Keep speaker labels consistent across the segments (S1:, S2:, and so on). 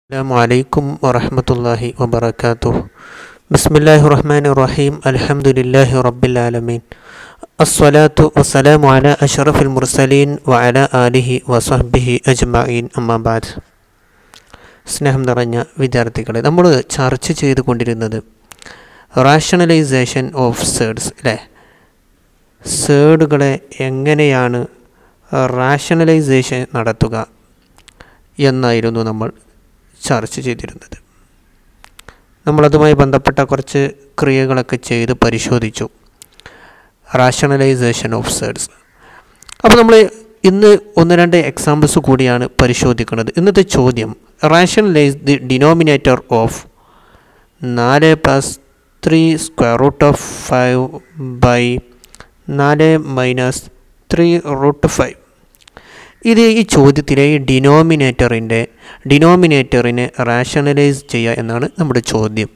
S1: السلام عليكم ورحمة الله وبركاته بسم الله الرحمن الرحيم الحمد لله رب العالمين الصلاة والسلام على أشرف المرسلين وعلى آله وصحبه أجمعين أما بعد സ്നേഹം നിറഞ്ഞ വിദ്യാർത്ഥികളെ നമ്മൾ ചർച്ച ചെയ്തുകൊണ്ടിരുന്നത് റാഷണലൈസേഷൻ ഓഫ് സേഡ്സ് അല്ലേ സേഡുകളെ എങ്ങനെയാണ് റാഷണലൈസേഷൻ നടത്തുക എന്നായിരുന്നു നമ്മൾ ചർച്ച ചെയ്തിരുന്നത് നമ്മളതുമായി ബന്ധപ്പെട്ട കുറച്ച് ക്രിയകളൊക്കെ ചെയ്ത് പരിശോധിച്ചു റാഷണലൈസേഷൻ ഓഫ് സേഡ്സ് അപ്പോൾ നമ്മൾ ഇന്ന് ഒന്ന് രണ്ട് എക്സാമ്പിൾസ് കൂടിയാണ് പരിശോധിക്കുന്നത് ഇന്നത്തെ ചോദ്യം റാഷണലൈസ് ദി ഡിനോമിനേറ്റർ ഓഫ് നാല് plus three square root of five by നാല് മൈനസ് ത്രീ റൂട്ട് ഫൈവ് ഇത് ഈ ചോദ്യത്തിലെ ഈ ഡിനോമിനേറ്ററിൻ്റെ ഡിനോമിനേറ്ററിനെ റാഷണലൈസ് ചെയ്യുക എന്നാണ് നമ്മുടെ ചോദ്യം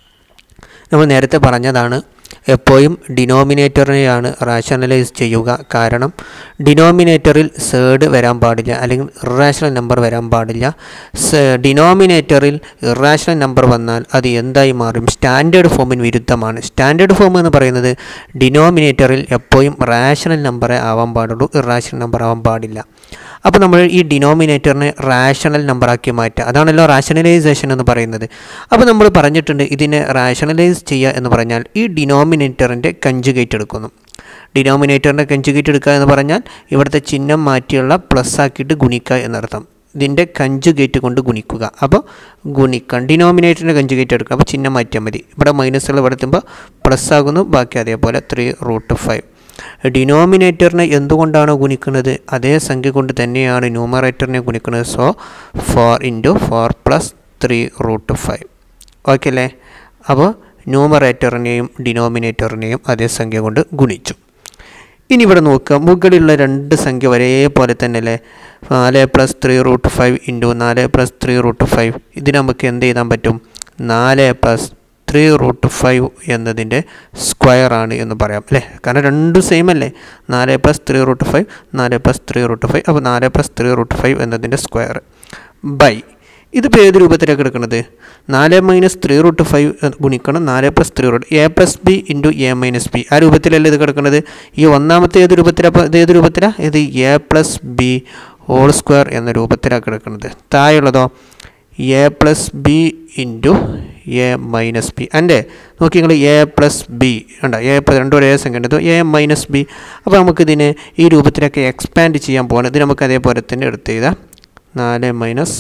S1: നമ്മൾ നേരത്തെ പറഞ്ഞതാണ് എപ്പോഴും ഡിനോമിനേറ്ററിനെയാണ് റാഷണലൈസ് ചെയ്യുക കാരണം ഡിനോമിനേറ്ററിൽ സേഡ് വരാൻ പാടില്ല അല്ലെങ്കിൽ ഇറാഷണൽ നമ്പർ വരാൻ പാടില്ല ഡിനോമിനേറ്ററിൽ ഇറാഷണൽ നമ്പർ വന്നാൽ അത് എന്തായി മാറും സ്റ്റാൻഡേർഡ് ഫോമിന് വിരുദ്ധമാണ് സ്റ്റാൻഡേർഡ് ഫോം എന്ന് പറയുന്നത് ഡിനോമിനേറ്ററിൽ എപ്പോഴും റാഷണൽ നമ്പറേ ആവാൻ പാടുള്ളൂ ഇറാഷണൽ നമ്പർ ആവാൻ പാടില്ല അപ്പോൾ നമ്മൾ ഈ ഡിനോമിനേറ്ററിനെ റാഷണൽ നമ്പറാക്കി മാറ്റുക അതാണല്ലോ റാഷണലൈസേഷൻ എന്ന് പറയുന്നത് അപ്പോൾ നമ്മൾ പറഞ്ഞിട്ടുണ്ട് ഇതിനെ റാഷണലൈസ് ചെയ്യുക എന്ന് പറഞ്ഞാൽ ഈ ഡിനോമിനേറ്ററിൻ്റെ കഞ്ചുഗേറ്റ് എടുക്കുന്നു ഡിനോമിനേറ്ററിൻ്റെ കഞ്ചുഗേറ്റ് എടുക്കുക എന്ന് പറഞ്ഞാൽ ഇവിടുത്തെ ചിഹ്നം മാറ്റിയുള്ള പ്ലസ് ആക്കിയിട്ട് ഗുണിക്കുക എന്നർത്ഥം ഇതിൻ്റെ കഞ്ചുഗേറ്റ് കൊണ്ട് ഗുണിക്കുക അപ്പോൾ ഗുണിക്കാം ഡിനോമിനേറ്ററിൻ്റെ കഞ്ചുഗേറ്റ് എടുക്കുക അപ്പോൾ ചിഹ്നം മാറ്റിയാൽ മതി ഇവിടെ മൈനസുകൾ ഇവിടെ എത്തുമ്പോൾ പ്ലസ് ആകുന്നു ബാക്കി അതേപോലെ ത്രീ റൂട്ട് ഫൈവ് ഡിനോമിനേറ്ററിനെ എന്തുകൊണ്ടാണ് ഗുണിക്കുന്നത് അതേ സംഖ്യ കൊണ്ട് തന്നെയാണ് ന്യൂമറേറ്ററിനെ ഗുണിക്കുന്നത് so four into four plus three root five okay അല്ലേ അപ്പോൾ ന്യൂമറേറ്ററിനെയും ഡിനോമിനേറ്ററിനെയും അതേ സംഖ്യ കൊണ്ട് ഗുണിച്ചു ഇനി ഇവിടെ നോക്കുക മുകളിലുള്ള രണ്ട് സംഖ്യ ഒരേപോലെ തന്നെ അല്ലേ നാല് plus three root five into നാല് പ്ലസ് ത്രീ റൂട്ട് ഫൈവ് ഇതിന് നമുക്ക് എന്ത് ചെയ്താൻ പറ്റും നാല് പ്ലസ് ത്രീ റൂട്ട് ഫൈവ് എന്നതിൻ്റെ സ്ക്വയർ ആണ് എന്ന് പറയാം അല്ലേ കാരണം രണ്ടും സെയിം അല്ലേ നാല് പ്ലസ് ത്രീ റൂട്ട് ഫൈവ് നാല് പ്ലസ് ത്രീ റൂട്ട് ഫൈവ് അപ്പോൾ നാല് പ്ലസ് ത്രീ റൂട്ട് ഫൈവ് എന്നതിൻ്റെ സ്ക്വയർ ബൈ ഇതിപ്പോൾ ഏത് രൂപത്തിലാണ് കിടക്കുന്നത് നാല് മൈനസ് ത്രീ റൂട്ട് ഫൈവ് ഗുണിക്കണം നാല് plus three root A plus B into A minus B ആ രൂപത്തിലല്ലേ ഇത് കിടക്കുന്നത് ഈ ഒന്നാമത്തെ ഏത് രൂപത്തിലാണ് ഇത് ഏത് രൂപത്തിലാണ് ഇത് A plus B whole square എന്ന രൂപത്തിലാണ് കിടക്കുന്നത് താഴെയുള്ളതോ A plus B into A minus B എൻ്റെ നോക്കി നിങ്ങൾ എ പ്ലസ് ബി ഉണ്ടോ എ രണ്ടും ഒരേ സംഖ്യ ഉണ്ട് എ മൈനസ് ബി അപ്പോൾ നമുക്കിതിനെ ഈ രൂപത്തിലൊക്കെ എക്സ്പാൻഡ് ചെയ്യാൻ പോകണം ഇത് നമുക്ക് അതേപോലെ തന്നെ എടുത്ത് ചെയ്താൽ നാല് minus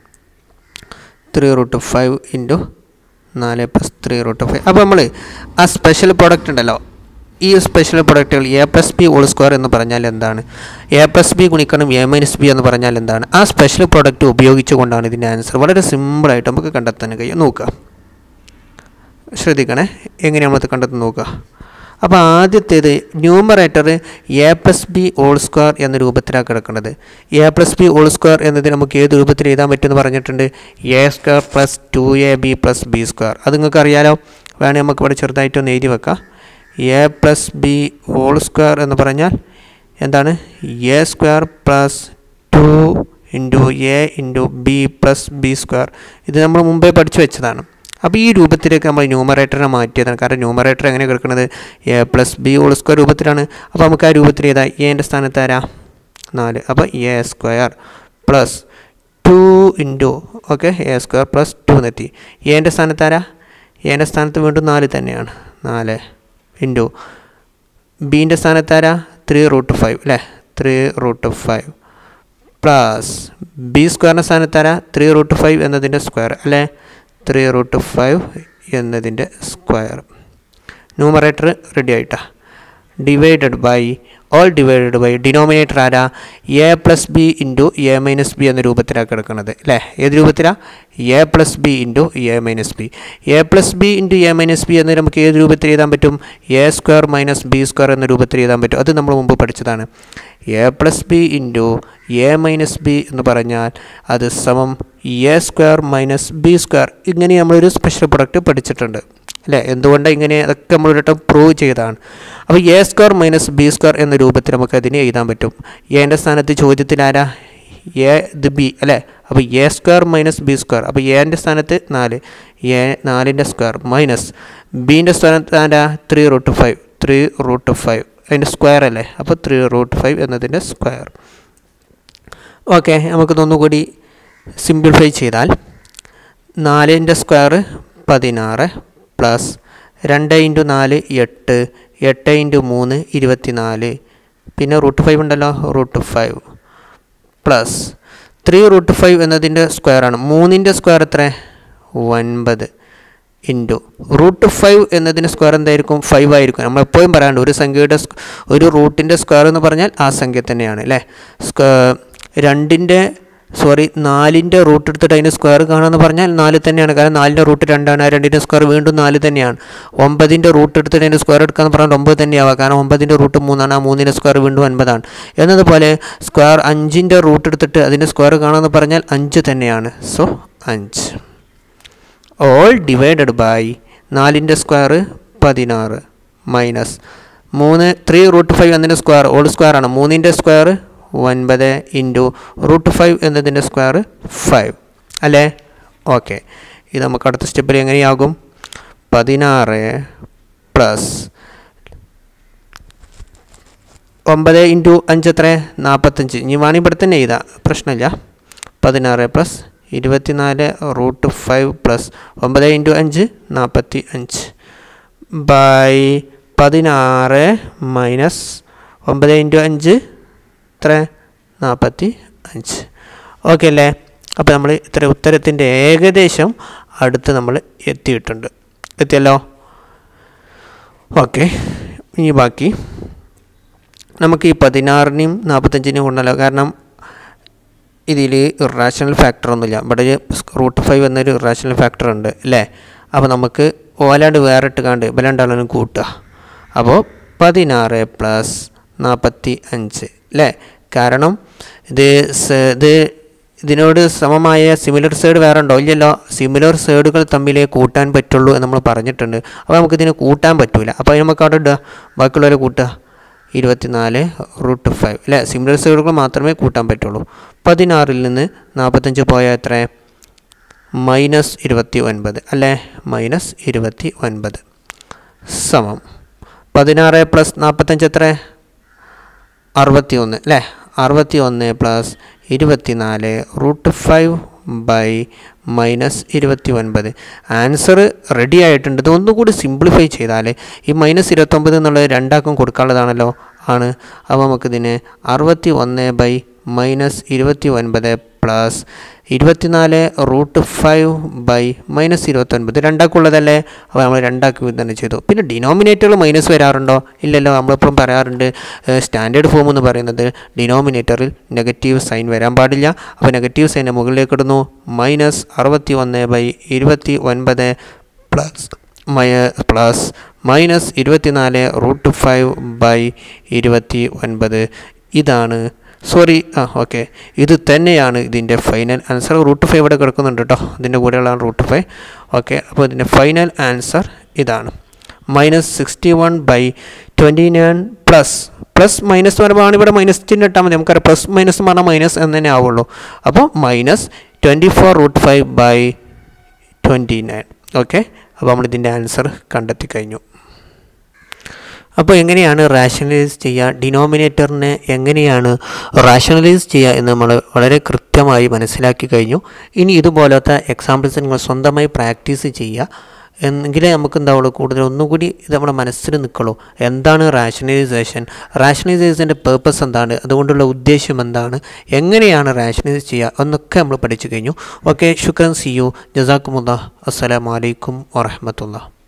S1: three root five into നാല് പ്ലസ് ത്രീ റൂട്ട് ഫൈവ് അപ്പോൾ നമ്മൾ ആ സ്പെഷ്യൽ പ്രോഡക്റ്റ് ഉണ്ടല്ലോ ഈ സ്പെഷ്യൽ പ്രൊഡക്റ്റുകൾ A plus B whole square എന്ന് പറഞ്ഞാൽ എന്താണ് എ പ്ലസ് ബി ഗുണിക്കണം എ മൈനസ് ബി എന്ന് പറഞ്ഞാൽ എന്താണ് ആ സ്പെഷ്യൽ പ്രോഡക്റ്റ് ഉപയോഗിച്ചുകൊണ്ടാണ് ഇതിൻ്റെ ആൻസർ വളരെ സിമ്പിളായിട്ട് നമുക്ക് കണ്ടെത്താൻ കഴിയും നോക്കുക ശ്രദ്ധിക്കണേ എങ്ങനെയാണ് നമ്മൾ കണ്ടെത്തുന്നത് നോക്കുക അപ്പോൾ ആദ്യത്തേത് numerator A plus B whole square എന്ന രൂപത്തിലാണ് കിടക്കുന്നത് A plus B whole square എന്നത് നമുക്ക് ഏത് രൂപത്തിൽ എഴുതാൻ പറ്റുമെന്ന് പറഞ്ഞിട്ടുണ്ട് A square plus two A B plus B square അത് നിങ്ങൾക്ക് അറിയാലോ വേണമെങ്കിൽ നമുക്ക് ഇവിടെ ചെറുതായിട്ടൊന്ന് എഴുതി വെക്കാം A plus B whole square എന്ന് പറഞ്ഞാൽ എന്താണ് A square plus two into A into B plus B square ഇത് നമ്മൾ മുമ്പേ പഠിച്ചു വെച്ചതാണ് അപ്പോൾ ഈ രൂപത്തിലേക്ക് നമ്മൾ ന്യൂമറേറ്ററിനെ മാറ്റിയതാണ് കാരണം ന്യൂമറേറ്റർ എങ്ങനെ കിടക്കുന്നത് A plus B whole square രൂപത്തിലാണ് അപ്പോൾ നമുക്ക് ആ രൂപത്തിൽ ഏതാ എൻ്റെ സ്ഥാനത്ത് ആരാ നാല് അപ്പോൾ A square plus two into okay A square plus two എന്നെത്തി എൻ്റെ സ്ഥാനത്ത് ആരാ എൻ്റെ സ്ഥാനത്ത് വീണ്ടും നാല് തന്നെയാണ് നാല് ഇൻറ്റു ബീൻ്റെ സ്ഥാനത്ത് ആരാ ത്രീ റൂട്ട് ഫൈവ് അല്ലേ three root five plus B സ്ക്വയറിൻ്റെ സ്ഥാനത്ത് ആരാ ത്രീ റൂട്ട് ഫൈവ് എന്നതിൻ്റെ സ്ക്വയർ അല്ലേ ത്രീ റൂട്ട് ഫൈവ് എന്നതിൻ്റെ സ്ക്വയർ ന്യൂമറേറ്റർ റെഡി ആയിട്ടാ divided by all divided by denominator ആരാ A plus B into A minus B എന്ന രൂപത്തിലാണ് കിടക്കുന്നത് അല്ലേ ഏത് രൂപത്തിലാണ് A plus B into A minus B A plus B into A minus B എന്ന് നമുക്ക് ഏത് രൂപത്തിൽ എഴുതാൻ പറ്റും A square minus B square എന്ന രൂപത്തിൽ എഴുതാൻ പറ്റും അത് നമ്മൾ മുമ്പ് പഠിച്ചതാണ് A plus B into A minus B എന്ന് പറഞ്ഞാൽ അത് സമം A square minus B square ഇങ്ങനെ നമ്മളൊരു സ്പെഷ്യൽ പ്രൊഡക്റ്റ് പഠിച്ചിട്ടുണ്ട് അല്ലേ എന്തുകൊണ്ടാണ് ഇങ്ങനെ അതൊക്കെ നമ്മൾ ഒരു പ്രൂവ് ചെയ്തതാണ് അപ്പോൾ A square minus B square എന്ന രൂപത്തിൽ നമുക്ക് അതിനെ എഴുതാൻ പറ്റും എൻ്റെ സ്ഥാനത്ത് ചോദ്യത്തിൽ ആരാ എ ഇത് ബി അല്ലേ അപ്പോൾ A square minus B square അപ്പോൾ എൻ്റെ സ്ഥാനത്ത് നാല് എ നാലിൻ്റെ സ്ക്വയർ മൈനസ് ബീൻ്റെ സ്ഥാനത്ത് ആരാ three root five three root five അതിൻ്റെ സ്ക്വയർ അല്ലേ അപ്പോൾ ത്രീ റൂട്ട് ഫൈവ് എന്നതിൻ്റെ സ്ക്വയർ ഓക്കെ നമുക്കിതൊന്നുകൂടി സിംപ്ലിഫൈ ചെയ്താൽ നാലിൻ്റെ സ്ക്വയർ പതിനാറ് പ്ലസ് രണ്ട് ഇൻറ്റു നാല് എട്ട് എട്ട് ഇൻറ്റു മൂന്ന് ഇരുപത്തിനാല് പിന്നെ റൂട്ട് ഫൈവ് ഉണ്ടല്ലോ root five plus three root five എന്നതിൻ്റെ സ്ക്വയറാണ് മൂന്നിൻ്റെ സ്ക്വയർ എത്ര ഒൻപത് ഇൻറ്റു റൂട്ട് ഫൈവ് എന്നതിന് സ്ക്വയർ എന്തായിരിക്കും ഫൈവ് ആയിരിക്കും നമ്മൾ എപ്പോഴും പറയാണ്ട് ഒരു സംഖ്യയുടെ സ്- ഒരു റൂട്ടിൻ്റെ സ്ക്വയർ എന്ന് പറഞ്ഞാൽ ആ സംഖ്യ തന്നെയാണ് അല്ലേ സ്ക്വ രണ്ടിൻ്റെ സോറി നാലിൻ്റെ റൂട്ട് എടുത്തിട്ട് അതിൻ്റെ സ്ക്വയർ കാണുമെന്ന് പറഞ്ഞാൽ നാല് തന്നെയാണ് കാരണം നാലിൻ്റെ റൂട്ട് രണ്ടാണ് ആ രണ്ടിൻ്റെ സ്ക്വയർ വീണ്ടും നാല് തന്നെയാണ് ഒമ്പതിൻ്റെ റൂട്ട് എടുത്തിട്ട് അതിൻ്റെ സ്ക്വയർ എടുക്കാന്ന് പറഞ്ഞാൽ ഒമ്പത് തന്നെയാവാം കാരണം ഒമ്പതിൻ്റെ റൂട്ട് മൂന്നാണ് ആ മൂന്നിൻ്റെ സ്ക്വയർ വീണ്ടും ഒൻപതാണ് എന്നതുപോലെ സ്ക്വയർ അഞ്ചിൻ്റെ റൂട്ട് എടുത്തിട്ട് അതിൻ്റെ സ്ക്വയർ കാണുമെന്ന് പറഞ്ഞാൽ അഞ്ച് തന്നെയാണ് സോ അഞ്ച് ഓൾ ഡിവൈഡഡ് ബൈ നാലിൻ്റെ സ്ക്വയർ പതിനാറ് മൈനസ് മൂന്ന് ത്രീ റൂട്ട് ഫൈവ് എന്നതിൻ്റെ സ്ക്വയർ ഓൾ സ്ക്വയർ ആണ് മൂന്നിൻ്റെ സ്ക്വയർ ഒൻപത് ഇൻറ്റു റൂട്ട് ഫൈവ് എന്നതിൻ്റെ സ്ക്വയർ ഫൈവ് അല്ലേ ഓക്കെ ഇത് നമുക്ക് അടുത്ത സ്റ്റെപ്പിൽ എങ്ങനെയാകും പതിനാറ് പ്ലസ് ഒമ്പത് ഇൻറ്റു അഞ്ച് എത്ര നാൽപ്പത്തഞ്ച് ഇനി വേണമെങ്കിൽ ഇവിടെ തന്നെ എഴുതാം പ്രശ്നമില്ല പതിനാറ് പ്ലസ് ഇരുപത്തിനാല് റൂട്ട് ഫൈവ് പ്ലസ് ഒമ്പത് ഇൻറ്റു അഞ്ച് നാൽപ്പത്തി അഞ്ച് ബൈ പതിനാറ് മൈനസ് ഒമ്പത് ഇൻറ്റു അഞ്ച് എത്ര നാൽപ്പത്തി അഞ്ച് ഓക്കെ അല്ലേ അപ്പോൾ നമ്മൾ ഇത്ര ഉത്തരത്തിൻ്റെ ഏകദേശം അടുത്ത് നമ്മൾ എത്തിയിട്ടുണ്ട് എത്തിയല്ലോ ഓക്കെ ഇനി ബാക്കി നമുക്ക് ഈ പതിനാറിനെയും നാൽപ്പത്തഞ്ചിനെയും കൊണ്ടല്ലോ കാരണം ഇതിൽ ഇറാഷണൽ ഫാക്ടർ ഒന്നുമില്ല ഇവിടെ റൂട്ട് ഫൈവ് എന്നൊരു ഇറാഷണൽ ഫാക്ടർ ഉണ്ട് അല്ലേ അപ്പോൾ നമുക്ക് ഓലാണ്ട് വേറിട്ട് കണ്ട് ബലണ്ടാളും കൂട്ടുക അപ്പോൾ പതിനാറ് പ്ലസ് നാൽപ്പത്തി അഞ്ച് അല്ലേ കാരണം ഇത് സ- ഇത് ഇതിനോട് സമമായ സിമിലർ സൈഡ് വേറെ ഉണ്ടോ ഇല്ലല്ലോ സിമിലർ സൈഡുകൾ തമ്മിലേ കൂട്ടാൻ പറ്റുള്ളൂ എന്ന് നമ്മൾ പറഞ്ഞിട്ടുണ്ട് അപ്പോൾ നമുക്കിതിനെ കൂട്ടാൻ പറ്റൂല അപ്പോൾ അതിന് നമുക്ക് അവിടെ ഇടുക ബാക്കിയുള്ളവരെ കൂട്ടുക ഇരുപത്തിനാല് റൂട്ട് ഫൈവ് അല്ലേ സിമിലർ സൈഡുകൾ മാത്രമേ കൂട്ടാൻ പറ്റുള്ളൂ പതിനാറിൽ നിന്ന് നാൽപ്പത്തഞ്ച് പോയാൽ എത്ര മൈനസ് ഇരുപത്തി ഒൻപത് അല്ലേ മൈനസ് ഇരുപത്തി ഒൻപത് സമം പതിനാറ് പ്ലസ് നാൽപ്പത്തഞ്ച് എത്ര അറുപത്തി ഒന്ന് അല്ലേ അറുപത്തി ഒന്ന് പ്ലസ് ഇരുപത്തിനാല് റൂട്ട് ഫൈവ് ബൈ മൈനസ് ഇരുപത്തി ഒൻപത് ആൻസർ റെഡി ആയിട്ടുണ്ട് ഇത് ഒന്നുകൂടി സിംപ്ലിഫൈ ചെയ്താൽ ഈ മൈനസ് ഇരുപത്തൊമ്പത് എന്നുള്ളത് രണ്ടാക്കും കൊടുക്കാനുള്ളതാണല്ലോ ആണ് അപ്പോൾ നമുക്കിതിന് അറുപത്തി ഒന്ന് ബൈ മൈനസ് ഇരുപത്തി ഒൻപത് പ്ലസ് ഇരുപത്തിനാല് റൂട്ട് ഫൈവ് ബൈ മൈനസ് ഇരുപത്തൊൻപത് രണ്ടാക്കുള്ളതല്ലേ അപ്പോൾ നമ്മൾ രണ്ടാക്കി തന്നെ ചെയ്തു പിന്നെ ഡിനോമിനേറ്ററിൽ മൈനസ് വരാറുണ്ടോ ഇല്ലല്ലോ നമ്മളെപ്പോഴും പറയാറുണ്ട് സ്റ്റാൻഡേർഡ് ഫോം എന്ന് പറയുന്നത് ഡിനോമിനേറ്ററിൽ നെഗറ്റീവ് സൈൻ വരാൻ പാടില്ല അപ്പോൾ നെഗറ്റീവ് സൈൻ്റെ മുകളിലേക്ക് ഇടുന്നു മൈനസ് അറുപത്തി ഒന്ന് ബൈ ഇരുപത്തി ഒൻപത് പ്ലസ് മയ പ്ലസ് മൈനസ് ഇരുപത്തിനാല് റൂട്ട് ഫൈവ് ബൈ ഇരുപത്തി ഒൻപത് ഇതാണ് സോറി ആ ഓക്കെ ഇത് തന്നെയാണ് ഇതിൻ്റെ ഫൈനൽ ആൻസർ റൂട്ട് ഫൈവ് ഇവിടെ കിടക്കുന്നുണ്ട് കേട്ടോ ഇതിൻ്റെ കൂടെയുള്ള റൂട്ട് ഫൈവ് ഓക്കെ അപ്പോൾ ഇതിൻ്റെ ഫൈനൽ ആൻസർ ഇതാണ് minus sixty one by twenty nine plus plus minus പറയുമ്പോൾ ഇവിടെ മൈനസ് ചിഹ്നം ഇട്ടാൽ മതി നമുക്കറിയാം പ്ലസ് മൈനസ് പറഞ്ഞാൽ മൈനസ് എന്ന് തന്നെ ആവുള്ളൂ അപ്പോൾ minus twenty four root five by twenty nine okay അപ്പോൾ നമ്മളിതിൻ്റെ ആൻസർ കണ്ടെത്തി കഴിഞ്ഞു അപ്പോൾ എങ്ങനെയാണ് റാഷണലൈസ് ചെയ്യുക ഡിനോമിനേറ്ററിനെ എങ്ങനെയാണ് റാഷണലൈസ് ചെയ്യുക എന്ന് നമ്മൾ വളരെ കൃത്യമായി മനസ്സിലാക്കി കഴിഞ്ഞു ഇനി ഇതുപോലത്തെ എക്സാമ്പിൾസ് നിങ്ങൾ സ്വന്തമായി പ്രാക്ടീസ് ചെയ്യുക എന്നെങ്കിലേ നമുക്ക് എന്താവുള്ളൂ കൂടുതൽ ഒന്നുകൂടി ഇത് നമ്മുടെ മനസ്സിൽ നിൽക്കുള്ളൂ എന്താണ് റാഷണലൈസേഷൻ റാഷണലൈസേഷൻ്റെ പേർപ്പസ് എന്താണ് അതുകൊണ്ടുള്ള ഉദ്ദേശം എന്താണ് എങ്ങനെയാണ് റാഷണലൈസ് ചെയ്യുക എന്നൊക്കെ നമ്മൾ പഠിച്ചു കഴിഞ്ഞു ഓക്കെ ശുക്രൻ സി യു ജസാക്കുമുല്ല അസ്സലാമലൈക്കും വറഹമത്തുള്ള